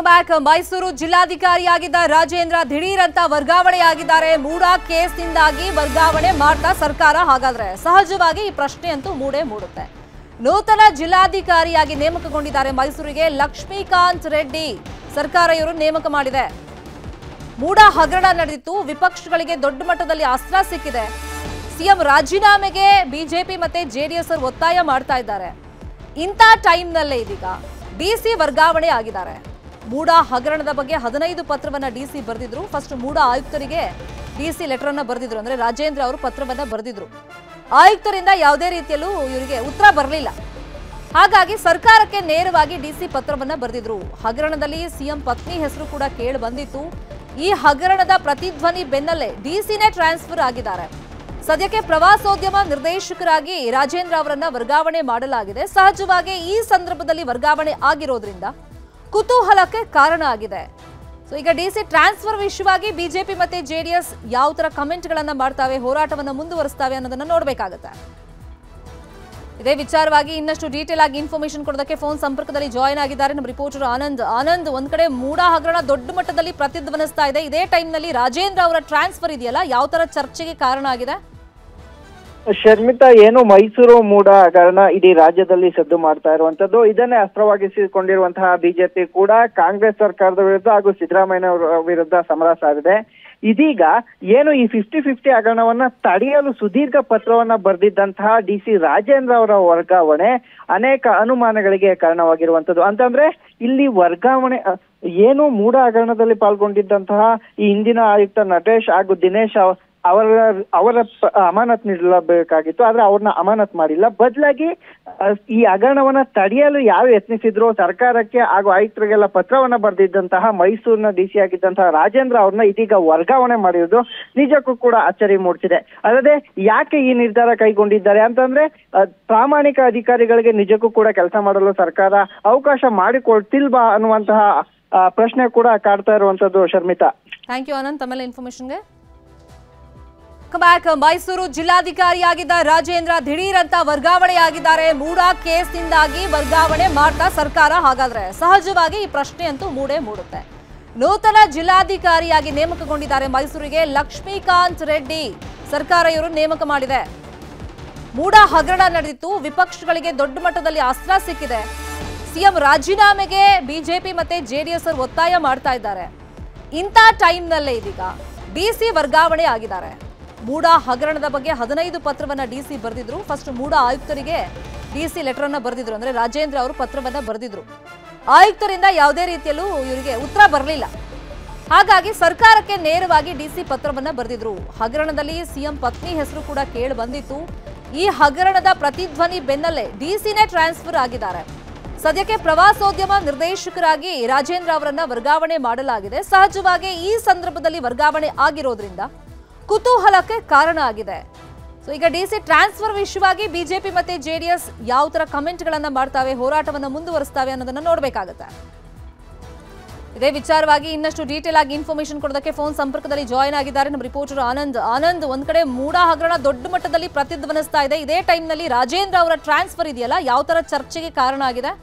welcome back Mysuru ಜಿಲ್ಲಾಧಿಕಾರಿಯಾಗಿದ್ದ ರಾಜೇಂದ್ರ ದಿಢೀರ್ ಅಂತ ವರ್ಗಾವಣೆಯಾಗಿದ್ದಾರೆ ಮೂಡ ಕೇಸ್ನಿಂದಾಗಿ ವರ್ಗಾವಣೆ ಮಾಡ್ತಾ ಸರ್ಕಾರ ಹಾಗಾದ್ರೆ ಸಹಜವಾಗಿ ಈ ಪ್ರಶ್ನೆ ಅಂತೂ ಮೂಡೇ ಮೂಡುತ್ತೆ ನೂತನ ಜಿಲ್ಲಾಧಿಕಾರಿಯಾಗಿ ನೇಮಕಗೊಂಡಿದ್ದಾರೆ ಮೈಸೂರಿಗೆ ಲಕ್ಷ್ಮೀಕಾಂತ್ ರೆಡ್ಡಿ ಸರ್ಕಾರ ಇವರು ನೇಮಕ ಮಾಡಿದೆ ಮೂಡ ಹಗರಣ ನಡೆದಿತ್ತು ವಿಪಕ್ಷಗಳಿಗೆ ದೊಡ್ಡ ಮಟ್ಟದಲ್ಲಿ ಅಸ್ತ್ರ ಸಿಕ್ಕಿದೆ ಸಿಎಂ ರಾಜೀನಾಮೆಗೆ ಬಿಜೆಪಿ ಮತ್ತೆ ಜೆಡಿಎಸ್ ಅವರು ಒತ್ತಾಯ ಮಾಡ್ತಾ ಇದ್ದಾರೆ ಇಂಥ ಟೈಮ್ನಲ್ಲೇ ಇದೀಗ ಡಿಸಿ ವರ್ಗಾವಣೆ ಆಗಿದ್ದಾರೆ ಮೂಡ ಹಗರಣದ ಬಗ್ಗೆ ಹದಿನೈದು ಪತ್ರವನ್ನ ಡಿಸಿ ಬರೆದಿದ್ರು ಫಸ್ಟ್ ಮೂಡ ಆಯುಕ್ತರಿಗೆ ಡಿಸಿ ಲೆಟರ್ ಅನ್ನ ಬರೆದಿದ್ರು ಅಂದ್ರೆ ರಾಜೇಂದ್ರ ಅವರು ಪತ್ರವನ್ನ ಬರೆದಿದ್ರು ಆಯುಕ್ತರಿಂದ ಯಾವುದೇ ರೀತಿಯಲ್ಲೂ ಇವರಿಗೆ ಉತ್ತರ ಬರಲಿಲ್ಲ ಹಾಗಾಗಿ ಸರ್ಕಾರಕ್ಕೆ ನೇರವಾಗಿ ಡಿಸಿ ಪತ್ರವನ್ನ ಬರೆದಿದ್ರು ಹಗರಣದಲ್ಲಿ ಸಿಎಂ ಪತ್ನಿ ಹೆಸರು ಕೂಡ ಕೇಳಿ ಬಂದಿತ್ತು ಈ ಹಗರಣದ ಪ್ರತಿಧ್ವನಿ ಬೆನ್ನಲ್ಲೇ ಡಿಸಿನೇ ಟ್ರಾನ್ಸ್ಫರ್ ಆಗಿದ್ದಾರೆ ಸದ್ಯಕ್ಕೆ ಪ್ರವಾಸೋದ್ಯಮ ನಿರ್ದೇಶಕರಾಗಿ ರಾಜೇಂದ್ರ ಅವರನ್ನ ವರ್ಗಾವಣೆ ಮಾಡಲಾಗಿದೆ ಸಹಜವಾಗಿ ಈ ಸಂದರ್ಭದಲ್ಲಿ ವರ್ಗಾವಣೆ ಆಗಿರೋದ್ರಿಂದ ಕುತೂಹಲಕ್ಕೆ ಕಾರಣ ಆಗಿದೆ ಸೊ ಈಗ ಡಿಸಿ ಟ್ರಾನ್ಸ್ಫರ್ ವಿಷಯವಾಗಿ ಬಿಜೆಪಿ ಮತ್ತೆ ಜೆಡಿಎಸ್ ಯಾವ ತರ ಕಮೆಂಟ್ಗಳನ್ನ ಮಾಡ್ತಾವೆ ಹೋರಾಟವನ್ನ ಮುಂದುವರಿಸ್ತಾವೆ ಅನ್ನೋದನ್ನ ನೋಡ್ಬೇಕಾಗತ್ತೆ ಇದೇ ವಿಚಾರವಾಗಿ ಇನ್ನಷ್ಟು ಡೀಟೇಲ್ ಆಗಿ ಇನ್ಫಾರ್ಮೇಶನ್ ಕೊಡೋದಕ್ಕೆ ಫೋನ್ ಸಂಪರ್ಕದಲ್ಲಿ ಜಾಯಿನ್ ಆಗಿದ್ದಾರೆ ನಮ್ಮ ರಿಪೋರ್ಟರ್ ಆನಂದ್ ಆನಂದ್ ಒಂದ್ ಕಡೆ ಮೂಡ ಹಗರಣ ದೊಡ್ಡ ಮಟ್ಟದಲ್ಲಿ ಪ್ರತಿಧ್ವನಿಸ್ತಾ ಇದೆ ಇದೇ ಟೈಮ್ನಲ್ಲಿ ರಾಜೇಂದ್ರ ಅವರ ಟ್ರಾನ್ಸ್ಫರ್ ಇದೆಯಲ್ಲ ಯಾವ ತರ ಚರ್ಚೆಗೆ ಕಾರಣ ಆಗಿದೆ ಶರ್ಮಿತಾ ಏನು ಮೈಸೂರು ಮೂಡ ಹಗರಣ ಇಡೀ ರಾಜ್ಯದಲ್ಲಿ ಸದ್ದು ಮಾಡ್ತಾ ಇರುವಂತದ್ದು ಇದನ್ನೇ ಅಸ್ತ್ರವಾಗಿಸಿಕೊಂಡಿರುವಂತಹ ಬಿಜೆಪಿ ಕೂಡ ಕಾಂಗ್ರೆಸ್ ಸರ್ಕಾರದ ವಿರುದ್ಧ ಹಾಗೂ ಸಿದ್ದರಾಮಯ್ಯ ಅವರ ವಿರುದ್ಧ ಸಮರ ಸಾರಿದೆ ಇದೀಗ ಏನು ಈ ಫಿಫ್ಟಿ ಫಿಫ್ಟಿ ಹಗರಣವನ್ನ ತಡೆಯಲು ಸುದೀರ್ಘ ಪತ್ರವನ್ನ ಬರೆದಿದ್ದಂತಹ ಡಿ ಸಿ ರಾಜೇಂದ್ರ ಅವರ ವರ್ಗಾವಣೆ ಅನೇಕ ಅನುಮಾನಗಳಿಗೆ ಕಾರಣವಾಗಿರುವಂತದ್ದು ಅಂತಂದ್ರೆ ಇಲ್ಲಿ ವರ್ಗಾವಣೆ ಅ, ಏನು ಮೂಡ ಹಗರಣದಲ್ಲಿ ಪಾಲ್ಗೊಂಡಿದ್ದಂತಹ ಈ ಹಿಂದಿನ ಆಯುಕ್ತ ನಟೇಶ್ ಹಾಗೂ ದಿನೇಶ್ ಅವ- ಅವರ ಅವರ ಪ- ಅಮಾನತ್ ನೀಡಬೇಕಾಗಿತ್ತು ಆದ್ರೆ ಅವ್ರನ್ನ ಅಮಾನತ್ ಮಾಡಿಲ್ಲ ಬದಲಾಗಿ ಈ ಹಗರಣವನ್ನ ತಡೆಯಲು ಯಾವ ಯತ್ನಿಸಿದ್ರು ಸರ್ಕಾರಕ್ಕೆ ಹಾಗೂ ಆಯುಕ್ತರಿಗೆಲ್ಲ ಪತ್ರವನ್ನ ಬರೆದಿದ್ದಂತಹ ಮೈಸೂರಿನ ಡಿ ಸಿ ಆಗಿದ್ದಂತಹ ರಾಜೇಂದ್ರ ಅವ್ರನ್ನ ಇದೀಗ ವರ್ಗಾವಣೆ ಮಾಡಿರೋದು ನಿಜಕ್ಕೂ ಕೂಡ ಅಚ್ಚರಿ ಮೂಡಿಸಿದೆ ಅಲ್ಲದೆ ಯಾಕೆ ಈ ನಿರ್ಧಾರ ಕೈಗೊಂಡಿದ್ದಾರೆ ಅಂತಂದ್ರೆ ಅಹ್, ಪ್ರಾಮಾಣಿಕ ಅಧಿಕಾರಿಗಳಿಗೆ ನಿಜಕ್ಕೂ ಕೂಡ ಕೆಲಸ ಮಾಡಲು ಸರ್ಕಾರ ಅವಕಾಶ ಮಾಡಿಕೊಡ್ತಿಲ್ವಾ ಅನ್ನುವಂತಹ ಆ, ಪ್ರಶ್ನೆ ಕೂಡ ಕಾಡ್ತಾ ಇರುವಂತದ್ದು ಶರ್ಮಿತಾ ಥ್ಯಾಂಕ್ ಯು ಆನಂದ್ ತಮ್ಮೆಲ್ಲ ಇನ್ಫಾರ್ಮೇಶನ್ಗೆ ಬ್ಯಾಕ್ ಮೈಸೂರು ಜಿಲ್ಲಾಧಿಕಾರಿಯಾಗಿದ್ದ ರಾಜೇಂದ್ರ ದಿಢೀರ್ ಅಂತ ವರ್ಗಾವಣೆಯಾಗಿದ್ದಾರೆ ಮೂಡ ಕೇಸ್ನಿಂದಾಗಿ ವರ್ಗಾವಣೆ ಮಾಡ್ತಾ ಸರ್ಕಾರ ಹಾಗಾದ್ರೆ ಸಹಜವಾಗಿ ಈ ಪ್ರಶ್ನೆ ಅಂತೂ ಮೂಡೇ ಮೂಡುತ್ತೆ ನೂತನ ಜಿಲ್ಲಾಧಿಕಾರಿಯಾಗಿ ನೇಮಕಗೊಂಡಿದ್ದಾರೆ ಮೈಸೂರಿಗೆ ಲಕ್ಷ್ಮೀಕಾಂತ್ ರೆಡ್ಡಿ ಸರ್ಕಾರ ಇವರು ನೇಮಕ ಮಾಡಿದೆ ಮೂಡ ಹಗರಣ ನಡೆದಿತ್ತು ವಿಪಕ್ಷಗಳಿಗೆ ದೊಡ್ಡ ಮಟ್ಟದಲ್ಲಿ ಅಸ್ತ್ರ ಸಿಕ್ಕಿದೆ ಸಿಎಂ ರಾಜೀನಾಮೆಗೆ ಬಿಜೆಪಿ ಮತ್ತೆ ಜೆಡಿಎಸ್ ಅವರು ಒತ್ತಾಯ ಮಾಡ್ತಾ ಇದ್ದಾರೆ ಇಂಥ ಟೈಮ್ನಲ್ಲೇ ಇದೀಗ ಡಿಸಿ ವರ್ಗಾವಣೆ ಆಗಿದ್ದಾರೆ ಮೂಡ ಹಗರಣದ ಬಗ್ಗೆ ಹದಿನೈದು ಪತ್ರವನ್ನ ಡಿಸಿ ಬರೆದಿದ್ರು ಫಸ್ಟ್ ಮೂಡ ಆಯುಕ್ತರಿಗೆ ಡಿಸಿ ಲೆಟರ್ ಅನ್ನ ಬರೆದಿದ್ರು ಅಂದ್ರೆ ರಾಜೇಂದ್ರ ಅವರು ಪತ್ರವನ್ನ ಬರೆದಿದ್ರು ಆಯುಕ್ತರಿಂದ ಯಾವುದೇ ರೀತಿಯಲ್ಲೂ ಇವರಿಗೆ ಉತ್ತರ ಬರಲಿಲ್ಲ ಹಾಗಾಗಿ ಸರ್ಕಾರಕ್ಕೆ ನೇರವಾಗಿ ಡಿಸಿ ಪತ್ರವನ್ನ ಬರೆದಿದ್ರು ಹಗರಣದಲ್ಲಿ ಸಿಎಂ ಪತ್ನಿ ಹೆಸರು ಕೂಡ ಕೇಳಿ ಬಂದಿತ್ತು ಈ ಹಗರಣದ ಪ್ರತಿಧ್ವನಿ ಬೆನ್ನಲ್ಲೇ ಡಿಸಿನೇ ಟ್ರಾನ್ಸ್ಫರ್ ಆಗಿದ್ದಾರೆ ಸದ್ಯಕ್ಕೆ ಪ್ರವಾಸೋದ್ಯಮ ನಿರ್ದೇಶಕರಾಗಿ ರಾಜೇಂದ್ರ ಅವರನ್ನ ವರ್ಗಾವಣೆ ಮಾಡಲಾಗಿದೆ ಸಹಜವಾಗಿ ಈ ಸಂದರ್ಭದಲ್ಲಿ ವರ್ಗಾವಣೆ ಆಗಿರೋದ್ರಿಂದ ಕುತೂಹಲಕ್ಕೆ ಕಾರಣ ಆಗಿದೆ ಸೊ ಈಗ ಡಿಸಿ ಟ್ರಾನ್ಸ್ಫರ್ ವಿಷಯವಾಗಿ ಬಿಜೆಪಿ ಮತ್ತೆ ಜೆಡಿಎಸ್ ಯಾವ ತರ ಕಮೆಂಟ್ಗಳನ್ನ ಮಾಡ್ತಾವೆ ಹೋರಾಟವನ್ನ ಮುಂದುವರಿಸ್ತಾವೆ ಅನ್ನೋದನ್ನ ನೋಡ್ಬೇಕಾಗತ್ತೆ ಇದೇ ವಿಚಾರವಾಗಿ ಇನ್ನಷ್ಟು ಡೀಟೇಲ್ ಆಗಿ ಇನ್ಫಾರ್ಮೇಶನ್ ಕೊಡೋದಕ್ಕೆ ಫೋನ್ ಸಂಪರ್ಕದಲ್ಲಿ ಜಾಯಿನ್ ಆಗಿದ್ದಾರೆ ನಮ್ಮ ರಿಪೋರ್ಟರ್ ಆನಂದ್ ಆನಂದ್ ಒಂದ್ ಕಡೆ ಮೂಡ ಹಗರಣ ದೊಡ್ಡ ಮಟ್ಟದಲ್ಲಿ ಪ್ರತಿಧ್ವನಿಸ್ತಾ ಇದೆ ಇದೇ ಟೈಮ್ನಲ್ಲಿ ರಾಜೇಂದ್ರ ಅವರ ಟ್ರಾನ್ಸ್ಫರ್ ಇದೆಯಲ್ಲ ಯಾವ ತರ ಚರ್ಚೆಗೆ ಕಾರಣ ಆಗಿದೆ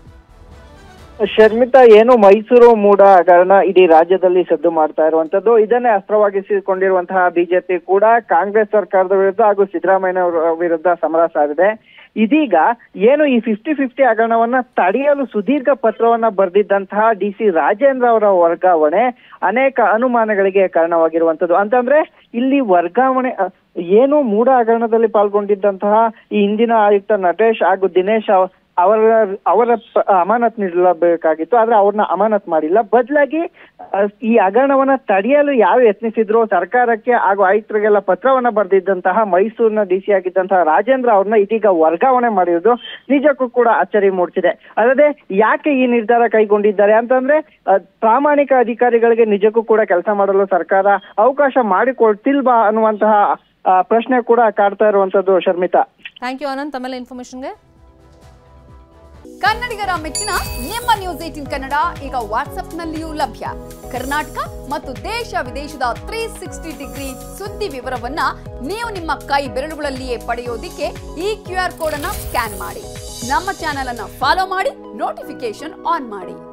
ಶರ್ಮಿತಾ ಏನು ಮೈಸೂರು ಮೂಡ ಹಗರಣ ಇಡೀ ರಾಜ್ಯದಲ್ಲಿ ಸದ್ದು ಮಾಡ್ತಾ ಇರುವಂತದ್ದು ಇದನ್ನೇ ಅಸ್ತ್ರವಾಗಿಸಿಕೊಂಡಿರುವಂತಹ ಬಿಜೆಪಿ ಕೂಡ ಕಾಂಗ್ರೆಸ್ ಸರ್ಕಾರದ ವಿರುದ್ಧ ಹಾಗೂ ಸಿದ್ದರಾಮಯ್ಯ ಅವರ ವಿರುದ್ಧ ಸಮರ ಸಾರಿದೆ ಇದೀಗ ಏನು ಈ ಫಿಫ್ಟಿ ಫಿಫ್ಟಿ ಹಗರಣವನ್ನ ತಡೆಯಲು ಸುದೀರ್ಘ ಪತ್ರವನ್ನ ಬರೆದಿದ್ದಂತಹ ಡಿ ಸಿ ರಾಜೇಂದ್ರ ಅವರ ವರ್ಗಾವಣೆ ಅನೇಕ ಅನುಮಾನಗಳಿಗೆ ಕಾರಣವಾಗಿರುವಂತದ್ದು ಅಂತಂದ್ರೆ ಇಲ್ಲಿ ವರ್ಗಾವಣೆ ಅ, ಏನು ಮೂಡ ಹಗರಣದಲ್ಲಿ ಪಾಲ್ಗೊಂಡಿದ್ದಂತಹ ಈ ಹಿಂದಿನ ಆಯುಕ್ತ ನಟೇಶ್ ಹಾಗೂ ದಿನೇಶ್ ಅವ- ಅವರ ಅವರ ಪ- ಅಮಾನತ್ ನೀಡಬೇಕಾಗಿತ್ತು ಆದ್ರೆ ಅವ್ರನ್ನ ಅಮಾನತ್ ಮಾಡಿಲ್ಲ ಬದಲಾಗಿ ಈ ಹಗರಣವನ್ನ ತಡೆಯಲು ಯಾವ ಯತ್ನಿಸಿದ್ರು ಸರ್ಕಾರಕ್ಕೆ ಹಾಗೂ ಆಯುಕ್ತರಿಗೆಲ್ಲ ಪತ್ರವನ್ನ ಬರೆದಿದ್ದಂತಹ ಮೈಸೂರಿನ ಡಿ ಸಿ ಆಗಿದ್ದಂತಹ ರಾಜೇಂದ್ರ ಅವ್ರನ್ನ ಇದೀಗ ವರ್ಗಾವಣೆ ಮಾಡಿರೋದು ನಿಜಕ್ಕೂ ಕೂಡ ಅಚ್ಚರಿ ಮೂಡಿಸಿದೆ ಅಲ್ಲದೆ ಯಾಕೆ ಈ ನಿರ್ಧಾರ ಕೈಗೊಂಡಿದ್ದಾರೆ ಅಂತಂದ್ರೆ ಅಹ್, ಪ್ರಾಮಾಣಿಕ ಅಧಿಕಾರಿಗಳಿಗೆ ನಿಜಕ್ಕೂ ಕೂಡ ಕೆಲಸ ಮಾಡಲು ಸರ್ಕಾರ ಅವಕಾಶ ಮಾಡಿಕೊಡ್ತಿಲ್ವಾ ಅನ್ನುವಂತಹ ಆ, ಪ್ರಶ್ನೆ ಕೂಡ ಕಾಡ್ತಾ ಇರುವಂತದ್ದು ಶರ್ಮಿತಾ ಥ್ಯಾಂಕ್ ಯು ಆನಂದ್ ತಮ್ಮೆಲ್ಲ ಇನ್ಫಾರ್ಮೇಶನ್ಗೆ ಕನ್ನಡಿಗರ ಮೆಚ್ಚಿನ ನಿಮ್ಮ ನ್ಯೂಸ್ ಏಟಿನ್ ಕನ್ನಡ ಈಗ ವಾಟ್ಸ್ಆಪ್ನಲ್ಲಿಯೂ ಲಭ್ಯ ಕರ್ನಾಟಕ ಮತ್ತು ದೇಶ ವಿದೇಶದ ತ್ರೀ ಸಿಕ್ಸ್ಟಿ ಡಿಗ್ರಿ ಸುದ್ದಿ ವಿವರವನ್ನ ನೀವು ನಿಮ್ಮ ಕೈ ಬೆರಳುಗಳಲ್ಲಿಯೇ ಪಡೆಯೋದಿಕ್ಕೆ ಈ ಕ್ಯೂ ಆರ್ ಕೋಡ್ ಅನ್ನ ಸ್ಕ್ಯಾನ್ ಮಾಡಿ ನಮ್ಮ ಚಾನೆಲ್ ಅನ್ನ ಫಾಲೋ ಮಾಡಿ ನೋಟಿಫಿಕೇಶನ್ ಆನ್ ಮಾಡಿ